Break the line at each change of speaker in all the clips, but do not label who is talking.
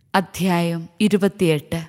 അധ്യായം ഇരുപത്തിയെട്ട്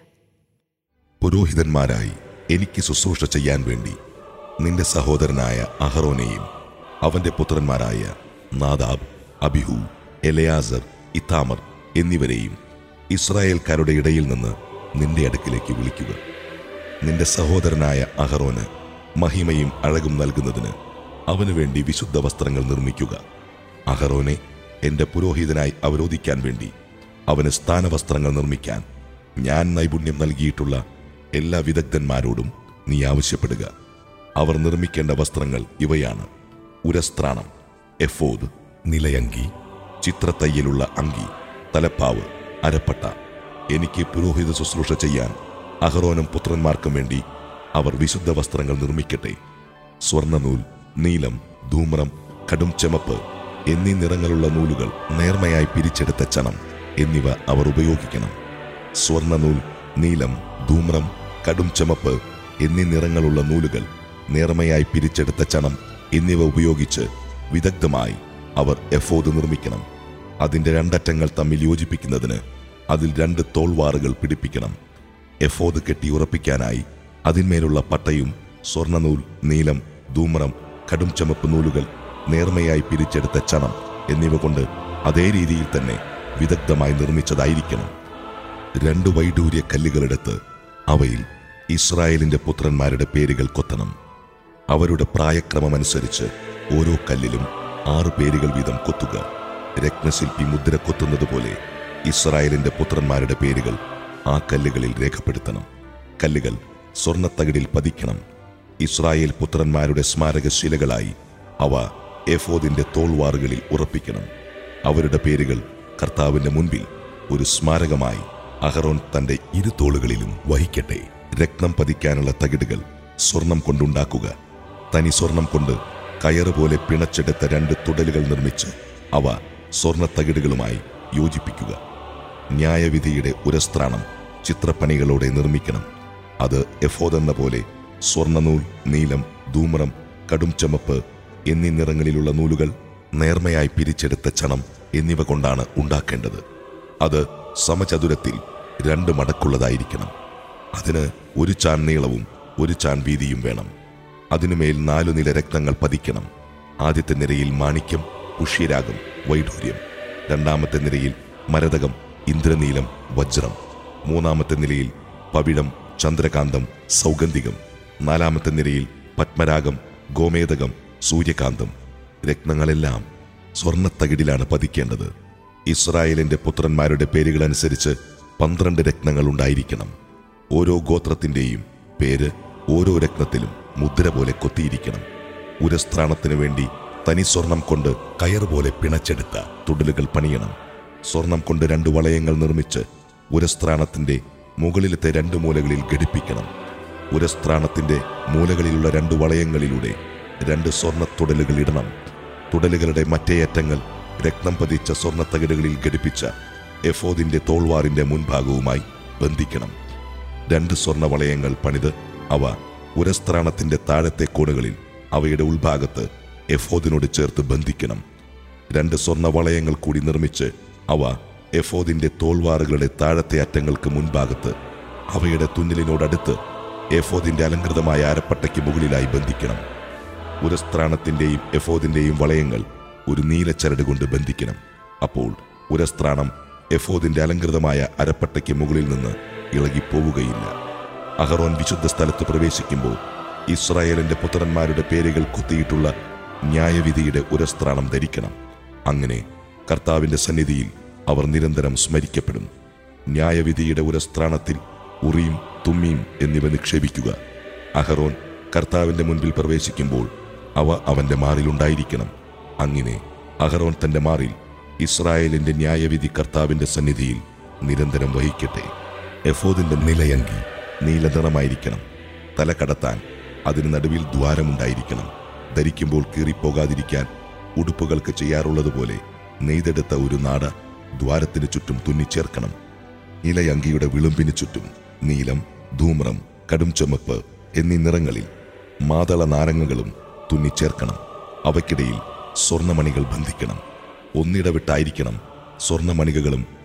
പുരോഹിതന്മാരായി എനിക്ക് ശുശ്രൂഷ ചെയ്യാൻ വേണ്ടി നിന്റെ സഹോദരനായ അഹറോനെയും അവന്റെ പുത്രന്മാരായ നാദാബ് അബിഹു എലയാസർ ഇത്താമർ എന്നിവരെയും ഇസ്രായേൽക്കാരുടെ ഇടയിൽ നിന്ന് നിന്റെ അടുക്കിലേക്ക് വിളിക്കുക നിന്റെ സഹോദരനായ അഹറോന് മഹിമയും അഴകും നൽകുന്നതിന് അവനു വേണ്ടി വിശുദ്ധ വസ്ത്രങ്ങൾ നിർമ്മിക്കുക അഹറോനെ എന്റെ പുരോഹിതനായി അവരോധിക്കാൻ വേണ്ടി അവന് സ്ഥാനവസ്ത്രങ്ങൾ നിർമ്മിക്കാൻ ഞാൻ നൈപുണ്യം നൽകിയിട്ടുള്ള എല്ലാ വിദഗ്ധന്മാരോടും നീ ആവശ്യപ്പെടുക അവർ നിർമ്മിക്കേണ്ട വസ്ത്രങ്ങൾ ഇവയാണ് ഉരസ്ത്രാണം എഫോദ് നിലയങ്കി ചിത്രത്തയ്യലുള്ള അങ്കി തലപ്പാവ് അരപ്പട്ട എനിക്ക് പുരോഹിത ശുശ്രൂഷ ചെയ്യാൻ അഹറോനും പുത്രന്മാർക്കും വേണ്ടി അവർ വിശുദ്ധ വസ്ത്രങ്ങൾ നിർമ്മിക്കട്ടെ സ്വർണ്ണനൂൽ നീലം ധൂമ്രം കടും ചെമപ്പ് എന്നീ നിറങ്ങളുള്ള നൂലുകൾ നേർമയായി പിരിച്ചെടുത്ത ചണം എന്നിവ അവർ ഉപയോഗിക്കണം സ്വർണ്ണനൂൽ നീലം ധൂമ്രം കടും ചുമപ്പ് എന്നീ നിറങ്ങളുള്ള നൂലുകൾ നേർമയായി പിരിച്ചെടുത്ത ചണം എന്നിവ ഉപയോഗിച്ച് വിദഗ്ധമായി അവർ എഫോദ് നിർമ്മിക്കണം അതിന്റെ രണ്ടറ്റങ്ങൾ തമ്മിൽ യോജിപ്പിക്കുന്നതിന് അതിൽ രണ്ട് തോൾവാറുകൾ പിടിപ്പിക്കണം എഫോദ് കെട്ടി ഉറപ്പിക്കാനായി അതിന്മേലുള്ള പട്ടയും സ്വർണ്ണനൂൽ നീലം ധൂമ്രം കടും ചുമപ്പ് നൂലുകൾ നേർമയായി പിരിച്ചെടുത്ത ചണം എന്നിവ കൊണ്ട് അതേ രീതിയിൽ തന്നെ വിദഗ്ധമായി നിർമ്മിച്ചതായിരിക്കണം രണ്ട് വൈഡൂര്യ കല്ലുകളെടുത്ത് അവയിൽ ഇസ്രായേലിന്റെ പുത്രന്മാരുടെ പേരുകൾ കൊത്തണം അവരുടെ പ്രായക്രമമനുസരിച്ച് ഓരോ കല്ലിലും ആറ് പേരുകൾ വീതം കൊത്തുക രത്നശില്പി മുദ്ര കൊത്തുന്നത് പോലെ ഇസ്രായേലിന്റെ പുത്രന്മാരുടെ പേരുകൾ ആ കല്ലുകളിൽ രേഖപ്പെടുത്തണം കല്ലുകൾ സ്വർണ്ണത്തകിടിൽ പതിക്കണം ഇസ്രായേൽ പുത്രന്മാരുടെ സ്മാരകശിലകളായി അവ എഫോദിന്റെ തോൾവാറുകളിൽ ഉറപ്പിക്കണം അവരുടെ പേരുകൾ കർത്താവിന്റെ മുൻപിൽ ഒരു സ്മാരകമായി അഹറോൻ തന്റെ ഇരു തോളുകളിലും വഹിക്കട്ടെ രക്തം പതിക്കാനുള്ള തകിടുകൾ സ്വർണം കൊണ്ടുണ്ടാക്കുക തനി സ്വർണം കൊണ്ട് കയറ് പോലെ പിണച്ചെടുത്ത രണ്ട് തുടലുകൾ നിർമ്മിച്ച് അവ സ്വർണ്ണ തകിടുകളുമായി യോജിപ്പിക്കുക ന്യായവിധിയുടെ ഉരസ്ത്രാണം ചിത്രപ്പണികളോടെ നിർമ്മിക്കണം അത് എഫോദെന്ന പോലെ സ്വർണ്ണനൂൽ നീലം ധൂമ്രം കടും ചമപ്പ് എന്നീ നിറങ്ങളിലുള്ള നൂലുകൾ നേർമയായി പിരിച്ചെടുത്ത ചണം എന്നിവ കൊണ്ടാണ് ഉണ്ടാക്കേണ്ടത് അത് സമചതുരത്തിൽ രണ്ട് മടക്കുള്ളതായിരിക്കണം അതിന് ഒരു ചാൻ നീളവും ഒരു ചാൻ വീതിയും വേണം അതിനുമേൽ നാലു നില രക്തങ്ങൾ പതിക്കണം ആദ്യത്തെ നിരയിൽ മാണിക്യം പുഷ്യരാഗം വൈഡൂര്യം രണ്ടാമത്തെ നിരയിൽ മരതകം ഇന്ദ്രനീലം വജ്രം മൂന്നാമത്തെ നിലയിൽ പവിഴം ചന്ദ്രകാന്തം സൗഗന്ധികം നാലാമത്തെ നിരയിൽ പത്മരാഗം ഗോമേതകം സൂര്യകാന്തം രത്നങ്ങളെല്ലാം സ്വർണ്ണത്തകിടിലാണ് പതിക്കേണ്ടത് ഇസ്രായേലിന്റെ പുത്രന്മാരുടെ പേരുകളനുസരിച്ച് പന്ത്രണ്ട് രത്നങ്ങൾ ഉണ്ടായിരിക്കണം ഓരോ ഗോത്രത്തിന്റെയും പേര് ഓരോ രത്നത്തിലും മുദ്ര പോലെ കൊത്തിയിരിക്കണം ഉരസ്ത്രാണത്തിനു വേണ്ടി തനി സ്വർണം കൊണ്ട് കയർ പോലെ പിണച്ചെടുത്ത തുടലുകൾ പണിയണം സ്വർണം കൊണ്ട് രണ്ട് വളയങ്ങൾ നിർമ്മിച്ച് ഉരസ്ത്രാണത്തിന്റെ മുകളിലത്തെ രണ്ട് മൂലകളിൽ ഘടിപ്പിക്കണം ഉരസ്ത്രാണത്തിന്റെ മൂലകളിലുള്ള രണ്ട് വളയങ്ങളിലൂടെ രണ്ട് സ്വർണ്ണ തുടലുകൾ ഇടണം തുടലുകളുടെ മറ്റേ അറ്റങ്ങൾ രക്തം പതിച്ച സ്വർണ്ണത്തകിടുകളിൽ ഘടിപ്പിച്ച എഫോദിന്റെ തോൾവാറിന്റെ മുൻഭാഗവുമായി ബന്ധിക്കണം രണ്ട് സ്വർണ്ണ വളയങ്ങൾ പണിത് അവ ഉരസ്ത്രാണത്തിന്റെ താഴത്തെ കോണുകളിൽ അവയുടെ ഉൾഭാഗത്ത് എഫോദിനോട് ചേർത്ത് ബന്ധിക്കണം രണ്ട് സ്വർണ്ണ വളയങ്ങൾ കൂടി നിർമ്മിച്ച് അവ എഫോദിന്റെ തോൾവാറുകളുടെ താഴത്തെ അറ്റങ്ങൾക്ക് മുൻഭാഗത്ത് അവയുടെ തുന്നലിനോടടുത്ത് എഫോദിന്റെ അലങ്കൃതമായ അരപ്പട്ടയ്ക്ക് മുകളിലായി ബന്ധിക്കണം ഉരസ്ത്രാണത്തിന്റെയും എഫോദിന്റെയും വളയങ്ങൾ ഒരു നീലച്ചരട് കൊണ്ട് ബന്ധിക്കണം അപ്പോൾ ഉരസ്ത്രാണം എഫോദിന്റെ അലങ്കൃതമായ അരപ്പട്ടയ്ക്ക് മുകളിൽ നിന്ന് ഇളകിപ്പോവുകയില്ല അഹറോൻ വിശുദ്ധ സ്ഥലത്ത് പ്രവേശിക്കുമ്പോൾ ഇസ്രായേലിന്റെ പുത്രന്മാരുടെ പേരുകൾ കുത്തിയിട്ടുള്ള ന്യായവിധിയുടെ ഉരസ്ത്രാണം ധരിക്കണം അങ്ങനെ കർത്താവിന്റെ സന്നിധിയിൽ അവർ നിരന്തരം സ്മരിക്കപ്പെടും ന്യായവിധിയുടെ ഉരസ്ത്രാണത്തിൽ ഉറിയും തുമ്മിയും എന്നിവ നിക്ഷേപിക്കുക അഹറോൻ കർത്താവിന്റെ മുൻപിൽ പ്രവേശിക്കുമ്പോൾ അവ അവന്റെ മാറിലുണ്ടായിരിക്കണം അങ്ങനെ അഹറോൻ തന്റെ മാറിൽ ഇസ്രായേലിന്റെ ന്യായവിധി കർത്താവിന്റെ സന്നിധിയിൽ നിരന്തരം വഹിക്കട്ടെ എഫോദിന്റെ നിലയങ്കി നീലനിറമായിരിക്കണം തല കടത്താൻ അതിന് നടുവിൽ ദ്വാരമുണ്ടായിരിക്കണം ധരിക്കുമ്പോൾ കീറിപ്പോകാതിരിക്കാൻ ഉടുപ്പുകൾക്ക് ചെയ്യാറുള്ളതുപോലെ നെയ്തെടുത്ത ഒരു നാട ദ്വാരത്തിന് ചുറ്റും തുന്നിച്ചേർക്കണം ഇലയങ്കിയുടെ വിളുമ്പിന് ചുറ്റും നീലം ധൂമ്രം കടും ചുമപ്പ് എന്നീ നിറങ്ങളിൽ മാതള നാരങ്ങകളും തുന്നിച്ചേർക്കണം അവയ്ക്കിടയിൽ സ്വർണമണികൾ ബന്ധിക്കണം ഒന്നിടവിട്ടായിരിക്കണം സ്വർണമണികകളും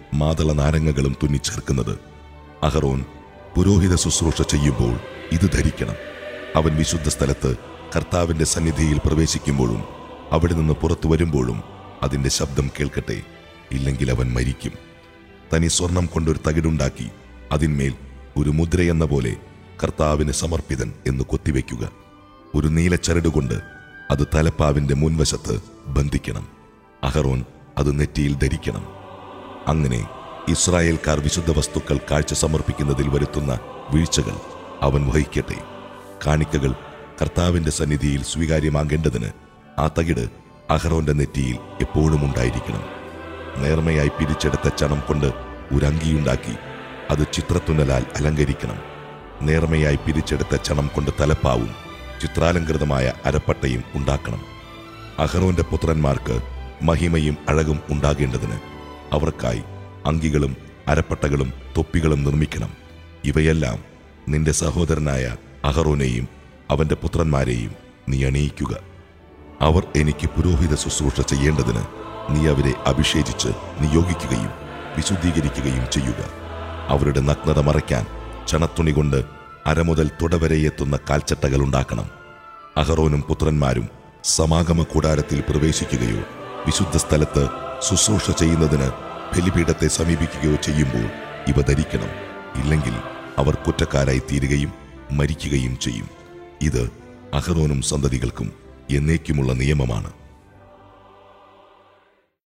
മാതള നാരങ്ങകളും തുന്നിച്ചേർക്കുന്നത് അഹറോൻ പുരോഹിത ശുശ്രൂഷ ചെയ്യുമ്പോൾ ഇത് ധരിക്കണം അവൻ വിശുദ്ധ സ്ഥലത്ത് കർത്താവിന്റെ സന്നിധിയിൽ പ്രവേശിക്കുമ്പോഴും അവിടെ നിന്ന് പുറത്തു വരുമ്പോഴും അതിന്റെ ശബ്ദം കേൾക്കട്ടെ ഇല്ലെങ്കിൽ അവൻ മരിക്കും തനി സ്വർണം കൊണ്ടൊരു തകിടുണ്ടാക്കി അതിന്മേൽ ഒരു മുദ്രയെന്ന പോലെ കർത്താവിന് സമർപ്പിതൻ എന്ന് കൊത്തിവെക്കുക ഒരു നീല ചരടുകൊണ്ട് അത് തലപ്പാവിന്റെ മുൻവശത്ത് ബന്ധിക്കണം അഹറോൻ അത് നെറ്റിയിൽ ധരിക്കണം അങ്ങനെ ഇസ്രായേൽക്കാർ വിശുദ്ധ വസ്തുക്കൾ കാഴ്ച സമർപ്പിക്കുന്നതിൽ വരുത്തുന്ന വീഴ്ചകൾ അവൻ വഹിക്കട്ടെ കാണിക്കകൾ കർത്താവിന്റെ സന്നിധിയിൽ സ്വീകാര്യമാകേണ്ടതിന് ആ തകിട് അഹറോന്റെ നെറ്റിയിൽ എപ്പോഴും ഉണ്ടായിരിക്കണം നേർമയായി പിരിച്ചെടുത്ത ചണം കൊണ്ട് ഒരു അങ്കിയുണ്ടാക്കി അത് ചിത്രത്തുന്നലാൽ അലങ്കരിക്കണം നേർമയായി പിരിച്ചെടുത്ത ചണം കൊണ്ട് തലപ്പാവും ചിത്രാലങ്കൃതമായ അരപ്പട്ടയും ഉണ്ടാക്കണം അഹറോന്റെ പുത്രന്മാർക്ക് മഹിമയും അഴകും ഉണ്ടാകേണ്ടതിന് അവർക്കായി അങ്കികളും അരപ്പട്ടകളും തൊപ്പികളും നിർമ്മിക്കണം ഇവയെല്ലാം നിന്റെ സഹോദരനായ അഹറോനെയും അവന്റെ പുത്രന്മാരെയും നീ അണിയിക്കുക അവർ എനിക്ക് പുരോഹിത ശുശ്രൂഷ ചെയ്യേണ്ടതിന് നീ അവരെ അഭിഷേചിച്ച് നിയോഗിക്കുകയും വിശുദ്ധീകരിക്കുകയും ചെയ്യുക അവരുടെ നഗ്നത മറയ്ക്കാൻ ചണത്തുണി കൊണ്ട് അരമുതൽ തുടവരെ എത്തുന്ന കാൽച്ചട്ടകൾ ഉണ്ടാക്കണം അഹറോനും പുത്രന്മാരും സമാഗമ കൂടാരത്തിൽ പ്രവേശിക്കുകയോ വിശുദ്ധ സ്ഥലത്ത് ശുശ്രൂഷ ചെയ്യുന്നതിന് ബലിപീഠത്തെ സമീപിക്കുകയോ ചെയ്യുമ്പോൾ ഇവ ധരിക്കണം ഇല്ലെങ്കിൽ അവർ കുറ്റക്കാരായി തീരുകയും മരിക്കുകയും ചെയ്യും ഇത് അഹറോനും സന്തതികൾക്കും എന്നേക്കുമുള്ള നിയമമാണ്